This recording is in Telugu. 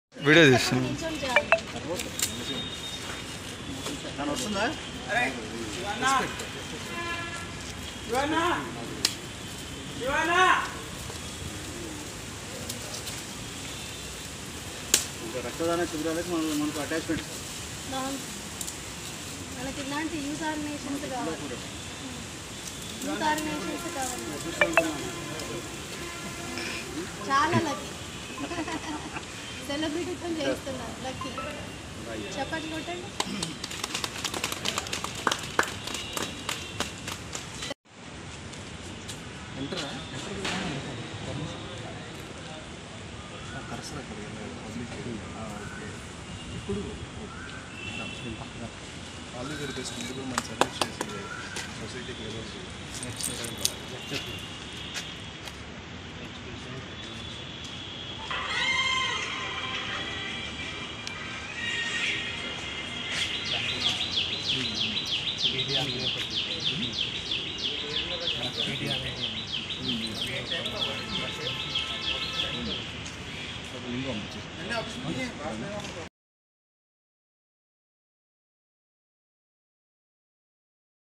వీడియో తీస్తున్నాం నిల్చొని చేయాలి తను వస్తుందా ఇంకా రక్తదాన శిబిరాలకు మన మనకు అటాచ్మెంట్ బాగుంది మనకి ఇలాంటి యూత్ ఆర్గనైజేషన్స్ కావాలి యూత్ ఆర్గనైజేషన్స్ కావాలి చాలా లక్కీ సెలబ్రిటీతో చేస్తున్నారు లక్కీ చెప్పండి కొట్టండి ఎంటరా కరసరా పబ్లిక్ ఇప్పుడు వాళ్ళు తెలిపేసి ముందు మన సర్వీస్ చేసి సొసైటీకి వెళ్ళవచ్చు లింగం